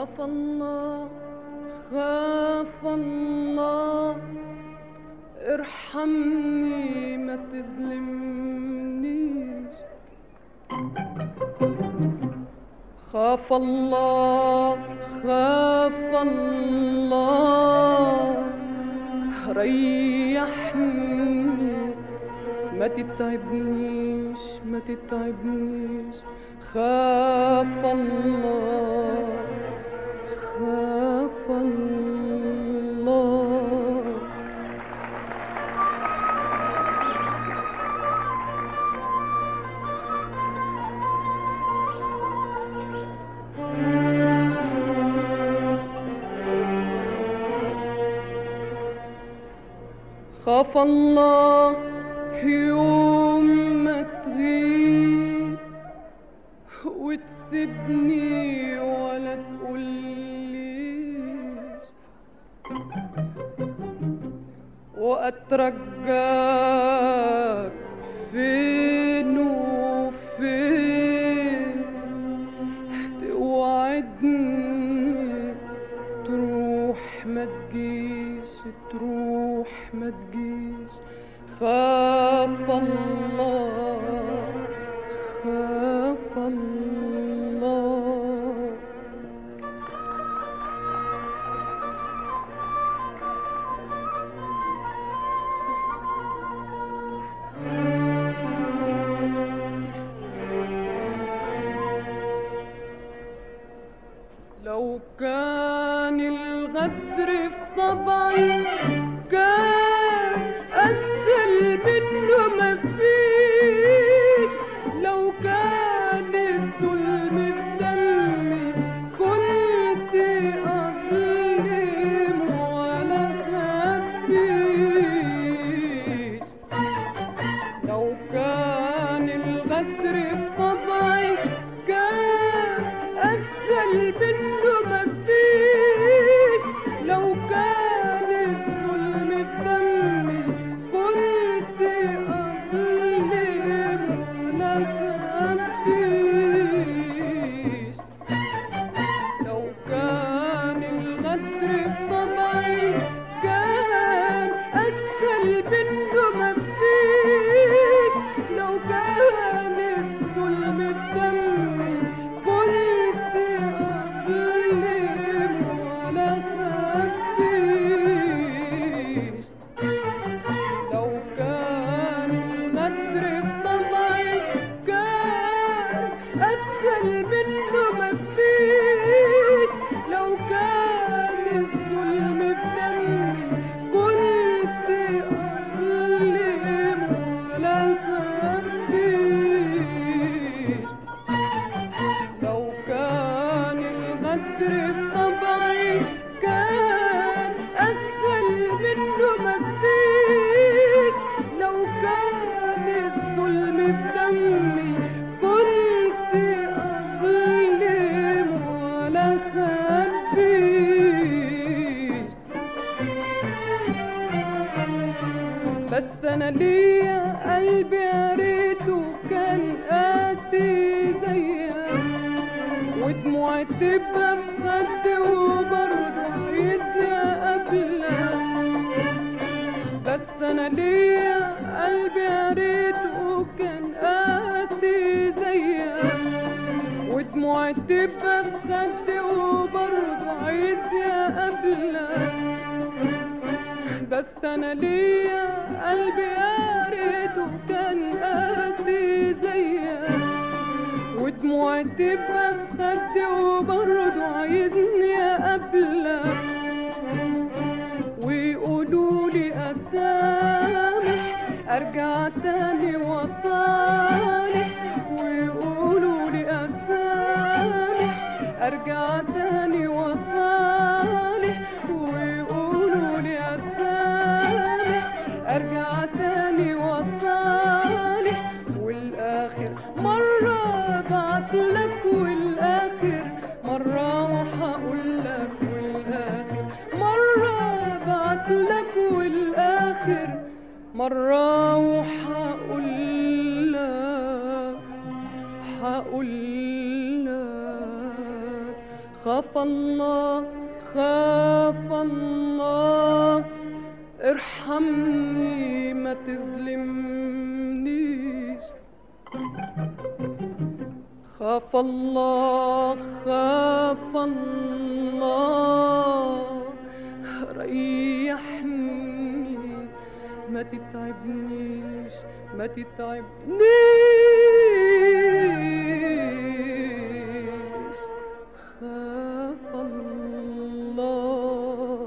خاف الله خاف الله ارحمني ما تظلمنيش خاف الله خاف الله ريحني ما تتعبنيش ما تتعبنيش خاف الله خاف الله خاف الله يوم ما تغيب وتسيبني ولا تقوليش واترجاك فين وفين توعدني تروح ما تجيش تروح ما تجيش خاف الله خاف الله لو كان الغدر في طبعي كان أسهل منه مفيش لو كان الظلم في دمي كنت أظلم ولا خبيش لو كان الغدر في طبعي كان أسهل منه مفيش لو كان الظلم في دمي كنت أظلم ولا خبيش لو كان الغدر في طبعي كان أسهل منه مفيش لو كان الظلم في دمي كنت أظلم ولا خبيش لو كان الغدر في طبعي كان أسهل منه مفيش لو كان الظلم في دمي كنت أظلم ولا خبيش لو كان الغدر في طبعي كان أسهل منه مفيش لو كان الظلم في دمي كنت أظلم ولا خبيش بس انا ليا قلبي يا ريته كان قاسي زيك ودموعي تبقى في خدي وبرضه عايزني اقابلك بس انا ليا قلبي يا ريته كان قاسي زيك ودموعي تبقى في خدي وبرضه عايزني اقابلك بس انا ليا قلبي يا ريته كان قاسي زيك ودموعي تبقى في خدي وبرضه عايزني اقابلك ويقولوا لي اسامح ارجع تاني وصالح ويقولوا لي اسامح ارجع تاني وصالح ويقولوا لي اسامح ارجع تاني وصالح والاخر مرة بعتلك والاخر مرة وهقول لك والاخر مرة بعتلك والاخر مرة وهقول لك هقول لك خاف الله خاف الله ارحمني ما تظلمنيش خاف الله خاف الله ريحني ما تتعبنيش ما تتعبنيش خاف الله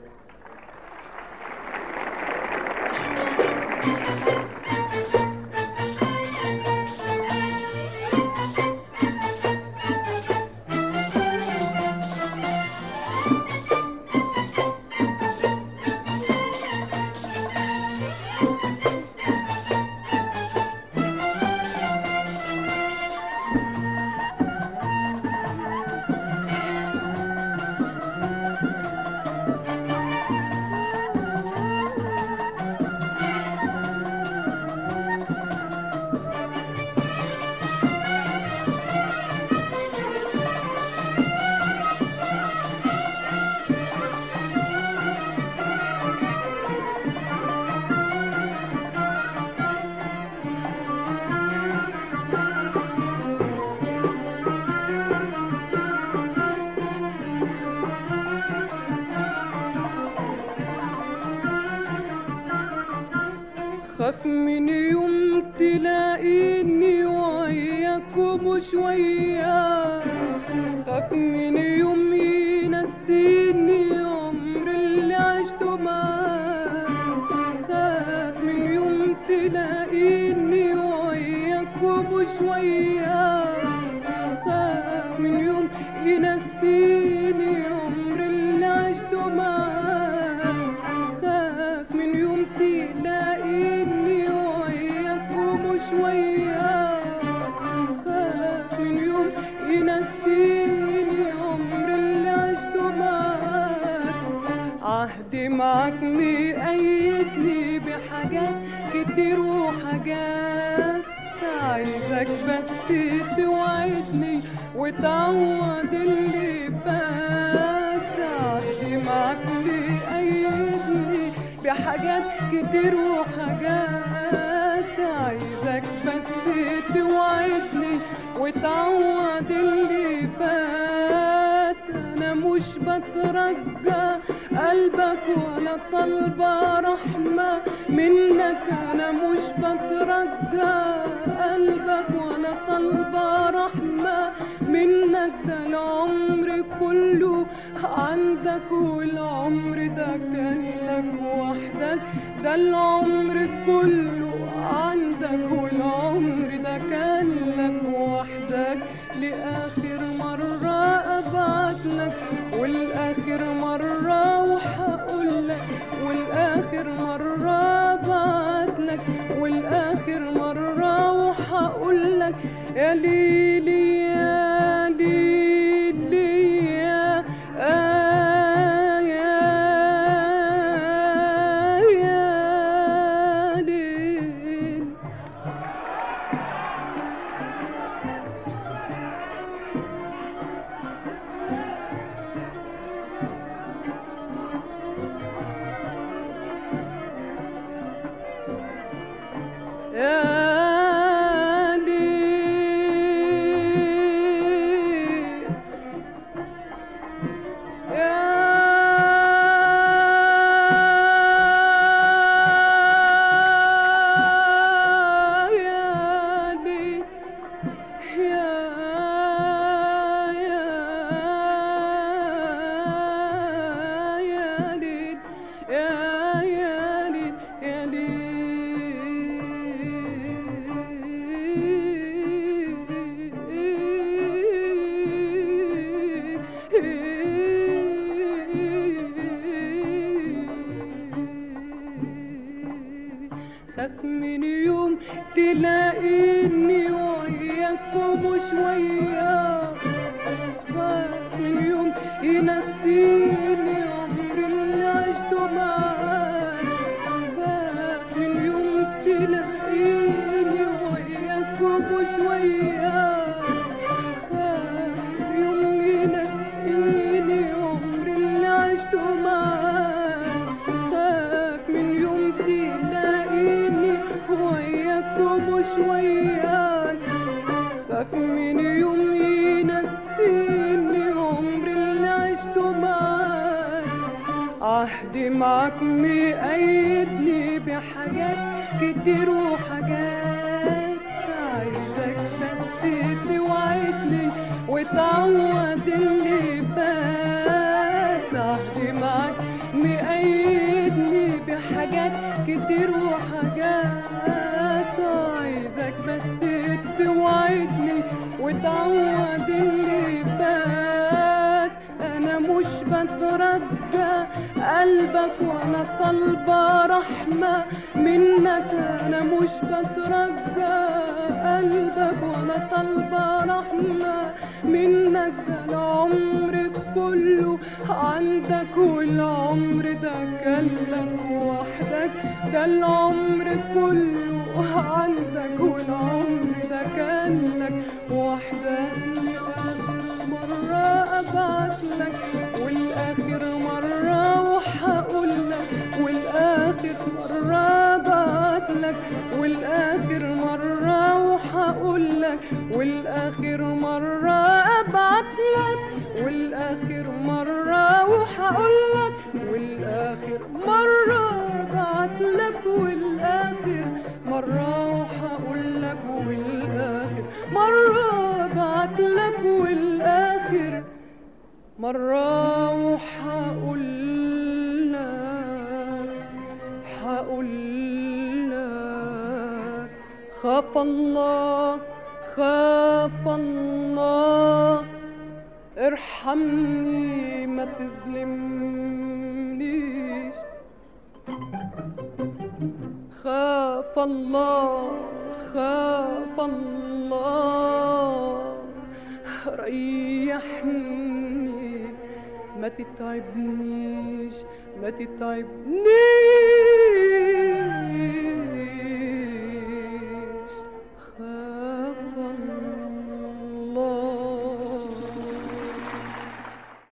خاف من يوم تلاقيني وياكم شوية خاف من يوم ينسيني عمر اللي عشته معاك خاف من يوم تلاقيني وياكم شوية خاف من يوم ينسيني عمر اللي عشته معاك خاف من يوم تلاقيني وياكم شوية خاف من يوم ينسيني عمر اللي عشته معاك عهدي معاك مقيدني بحاجات كتير وحاجات عايزك بس توعدني وتعوض اللي فات عهدي معاك مقيدني بحاجات كتير وحاجات عايزك بس توعدني وتعوض اللي فات انا مش بترجى قلبك ولا طالبة رحمة منك انا مش بترجى قلبك ولا طالبة رحمة منك ده العمر كله عندك والعمر ده كان لك وحدك ده العمر كله عندك والعمر ده كان لك وحدك لآخر مرة أبعت لك والآخر مرة وحقول لك والآخر مرة أبعت لك والآخر مرة وحقول لك يا ليلي يا ليلي يا آه يا يا ليل يا ليل خاف من يوم تلاقيني وياكم شوية خاف من يوم ينسيني عمر اللي عشته معاك خاف من يوم تلاقيني وياكم شوية خاف من يوم من يوم ينسيني عمري اللي عشته معاك عهدي معاك مقيدني بحاجات كتير وحاجات عايزك بس توعدني وتعوض اللي فات عهدي معاك مقيدني بحاجات كتير وحاجات عايزك بس توعدني وتعوض اللي فات انا مش بترجى قلبك وانا طالبة رحمة منك انا مش بترجى قلبك وانا طالبة رحمة منك ده العمر كله عندك والعمر ده كان لك وحدك ده العمر كله عندك والعمر ده كان لك وحدك لآخر مرة أبعت لك والآخر مرة وحقول لك والآخر مرة أبعت لك والآخر مرة وحقول لك والآخر مرة أبعت لك والآخر مرة وحقول لك والآخر مرة أبعت لك والآخر مرة وحقول لك والآخر مرة أبعت لك والآخر مرة وحقول لك حقول لك خاف الله خاف الله ارحمني ما تظلمنيش خاف الله خاف الله ريحني ما تتعبنيش ما تتعبنيش